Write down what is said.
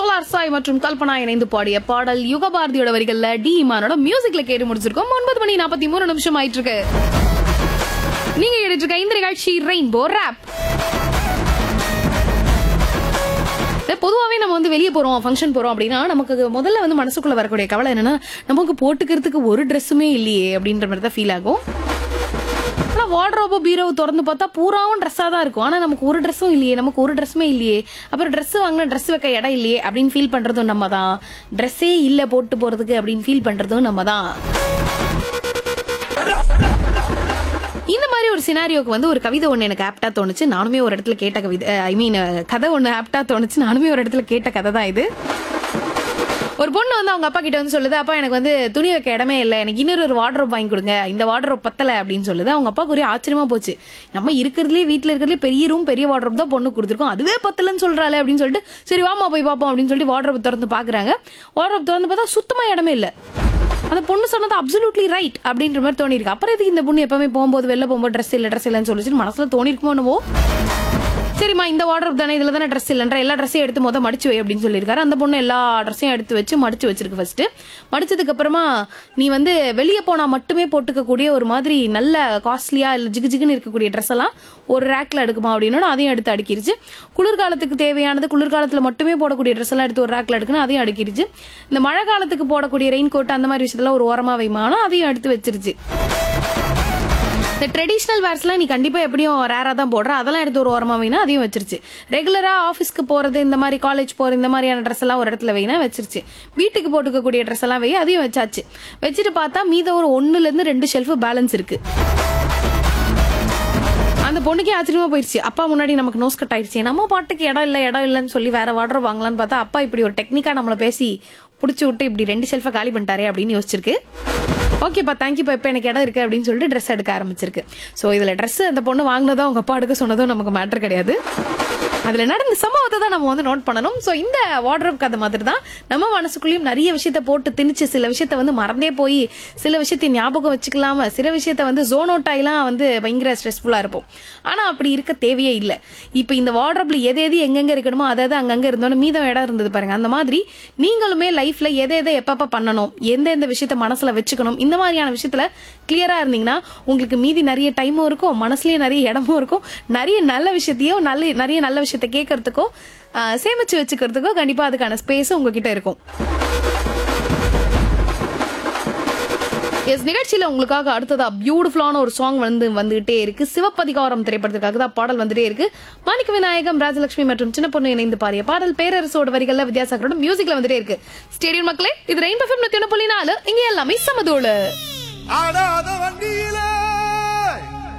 solar Sai மற்றும் கல்பனா இணைந்து பாடிய பாடல் யுகபாரதியோட வரிகள்ல டி இமானோட மியூசிக்ல கேட்டு முடிச்சிருக்கோம் ஒன்பது மணி நாற்பத்தி மூணு நிமிஷம் ஆயிட்டு இருக்கு நீங்க கேட்டுட்டு இருக்க இந்த நிகழ்ச்சி ரெயின்போ ரேப் பொதுவாகவே நம்ம வந்து வெளியே போறோம் ஃபங்க்ஷன் போறோம் அப்படின்னா நமக்கு முதல்ல வந்து மனசுக்குள்ள வரக்கூடிய கவலை என்னன்னா நமக்கு போட்டுக்கிறதுக்கு ஒரு ட்ரெஸ்ஸுமே இல்லையே அப்படின்ற மாதிரி தான் ஃபீல் ஆகும் ஆனா வார்ட்ரோபோ பீரோவை திறந்து பார்த்தா பூராவும் ட்ரெஸ்ஸாக தான் இருக்கும் ஆனா நமக்கு ஒரு ட்ரெஸ்ஸும் இல்லையே நமக்கு ஒரு ட்ரெஸ்ஸுமே இல்லையே அப்புறம் ட்ரெஸ் வாங்கினா ட்ரெஸ் வைக்க இடம் இல்லையே அப்படின்னு ஃபீல் பண்றதும் நம்ம தான் ட்ரெஸ்ஸே இல்லை போட்டு போறதுக்கு அப்படின்னு ஃபீல் பண்றதும் நம்ம தான் இந்த மாதிரி ஒரு சினாரியோக்கு வந்து ஒரு கவிதை ஒன்று எனக்கு ஆப்டா தோணுச்சு நானுமே ஒரு இடத்துல கேட்ட கவிதை ஐ மீன் கதை ஒன்று ஆப்டா தோணுச்சு நானுமே ஒரு இடத்துல கேட்ட கதை தான் இது ஒரு பொண்ணு வந்து அவங்க அப்பா கிட்ட வந்து சொல்லுது அப்பா எனக்கு வந்து துணி வைக்க இடமே இல்லை எனக்கு இன்னொரு ஒரு வார்ட்ரோப் வாங்கி கொடுங்க இந்த வார்ட்ரோப் பத்தல அப்படின்னு சொல்லுது அவங்க அப்பாவுக்கு ஒரே ஆச்சரியமா போச்சு நம்ம இருக்கிறதுலே வீட்டில் இருக்கிறதுலே பெரிய ரூம் பெரிய வார்ட்ரோப் தான் பொண்ணு கொடுத்துருக்கோம் அதுவே பத்தலன்னு சொல்றாளே அப்படின்னு சொல்லிட்டு சரி வாமா போய் பார்ப்போம் அப்படின்னு சொல்லிட்டு வார்ட்ரோப் திறந்து பாக்குறாங்க வார்ட்ரோப் திறந்து பார்த்தா சுத்தமா இடமே இல்லை அந்த பொண்ணு சொன்னது அப்சல்யூட்லி ரைட் அப்படின்ற மாதிரி தோணிருக்கு அப்புறம் எதுக்கு இந்த பொண்ணு எப்பவுமே போகும்போது வெளில போகும்போது ட்ரெஸ் இல்லை ட்ரெஸ் இல்லைன்னு சொல்லிச்சு மனசுல தோணிருக்குமோ என்னவோ சரிம்மா இந்த வார்டர் தானே இதுல தானே ட்ரெஸ் இல்லைன்ற எல்லா ட்ரெஸ்ஸையும் எடுத்து மொதல் மடிச்சு வை அப்படின்னு சொல்லியிருக்காரு அந்த பொண்ணு எல்லா ட்ரெஸ்ஸையும் எடுத்து வச்சு மடிச்சு வச்சிருக்கு ஃபர்ஸ்ட் மடிச்சதுக்கு அப்புறமா நீ வந்து வெளியே போனா மட்டுமே போட்டுக்கக்கூடிய ஒரு மாதிரி நல்ல காஸ்ட்லியா இல்ல ஜிகு ஜிகுன்னு இருக்கக்கூடிய ட்ரெஸ் எல்லாம் ஒரு ரேக்ல எடுக்குமா அப்படின்னு அதையும் எடுத்து அடுக்கிருச்சு குளிர்காலத்துக்கு தேவையானது குளிர்காலத்துல மட்டுமே போடக்கூடிய ட்ரெஸ் எல்லாம் எடுத்து ஒரு ரேக்ல எடுக்கணும் அதையும் அடுக்கிருச்சு இந்த மழை காலத்துக்கு போடக்கூடிய ரெயின் கோட் அந்த மாதிரி விஷயத்தெல்லாம் ஒரு ஓரமா வைமானோ அதையும் எடுத்து வச்சிருச்சு இந்த ட்ரெடிஷ்னல் வேர்ஸ்லாம் நீ கண்டிப்பா எப்படியும் ரேரா தான் போடுற அதெல்லாம் எடுத்து ஒரு ஓரமா வைனா அதையும் வச்சிருச்சு ரெகுலரா ஆஃபீஸ்க்கு போறது இந்த மாதிரி காலேஜ் போற இந்த மாதிரியான ட்ரெஸ் எல்லாம் ஒரு இடத்துல வைனா வச்சிருச்சு வீட்டுக்கு போட்டுக்கக்கூடிய ட்ரெஸ் எல்லாம் வை அதையும் வச்சாச்சு வச்சுட்டு பார்த்தா மீத ஒரு ஒண்ணுல இருந்து ரெண்டு ஷெல்ஃப் பேலன்ஸ் இருக்கு அந்த பொண்ணுக்கே ஆச்சரியமா போயிடுச்சு அப்பா முன்னாடி நமக்கு நோஸ் கட் ஆயிடுச்சு நம்ம பாட்டுக்கு இடம் இல்லை இடம் இல்லைன்னு சொல்லி வேற வாட்டர் வாங்கலாம்னு பார்த்தா அப்பா இப்படி ஒரு டெக்னிக்கா நம்மள பேசி புடிச்சு விட்டு இப்படி ரெண்டு ஷெல்ஃபை காலி பண்ணிட்டாரே அப்படின்னு யோசிச்சிருக்கு ஓகேப்பா தேங்க்யூப்பா இப்போ எனக்கு இடம் இருக்கு அப்படின்னு சொல்லிட்டு ட்ரெஸ் எடுக்க ஆரம்பிச்சிருக்கு ஸோ இதுல ட்ரெஸ் அந்த பொண்ணு வாங்கினதும் அவங்க அப்பா எடுக்க சொன்னதும் நமக்கு மேட்டர் கிடையாது அதுல நடந்த சம்பவத்தை தான் நம்ம வந்து நோட் பண்ணணும் ஸோ இந்த வார்ட்ரோப் கதை மாதிரி தான் நம்ம மனசுக்குள்ளேயும் நிறைய விஷயத்த போட்டு திணிச்சு சில விஷயத்த வந்து மறந்தே போய் சில விஷயத்தை ஞாபகம் வச்சுக்கலாம சில விஷயத்த வந்து ஜோன் அவுட் ஆகிலாம் வந்து பயங்கர ஸ்ட்ரெஸ்ஃபுல்லா இருப்போம் ஆனா அப்படி இருக்க தேவையே இல்லை இப்போ இந்த வார்ட்ரோப்ல எது எது எங்கெங்க இருக்கணுமோ அதாவது அங்கங்க இருந்தோம் மீதம் இடம் இருந்தது பாருங்க அந்த மாதிரி நீங்களுமே லைஃப்ல எதை எதை எப்பப்ப பண்ணணும் எந்த எந்த விஷயத்த மனசுல வச்சுக்கணும் இந்த மாதிரியான விஷயத்துல கிளியரா இருந்தீங்கன்னா உங்களுக்கு மீதி நிறைய டைமும் இருக்கும் மனசுலயே நிறைய இடமும் இருக்கும் நிறைய நல்ல விஷயத்தையும் நல்ல நிறைய நல்ல விஷயத்த கேட்கறதுக்கோ ஆஹ், சேமிச்சு வச்சுக்கிறதுக்கோ கண்டிப்பா அதுக்கான ஸ்பேஸ் உங்ககிட்ட இருக்கும் எஸ் நிகழ்ச்சியில உங்களுக்காக அடுத்ததா பியூட்டிஃபுல்லான ஒரு சாங் வந்து வந்துகிட்டே இருக்கு சிவப்பதிகாரம் திரைப்படத்துக்காக தான் பாடல் வந்துட்டே இருக்கு மாணிக்க விநாயகம் ராஜலட்சுமி மற்றும் சின்ன பொண்ணு இணைந்து பாடிய பாடல் பேரரசோட வரிகள்ல வித்யாசாகரோட மியூசிக்ல வந்துட்டே இருக்கு ஸ்டேடியம் மக்களே இது ரெயின் பஃபம் நூத்தி ஒண்ணு புள்ளி நாலு இங்க எல்லாமே சமதோடு ஆடாதவன்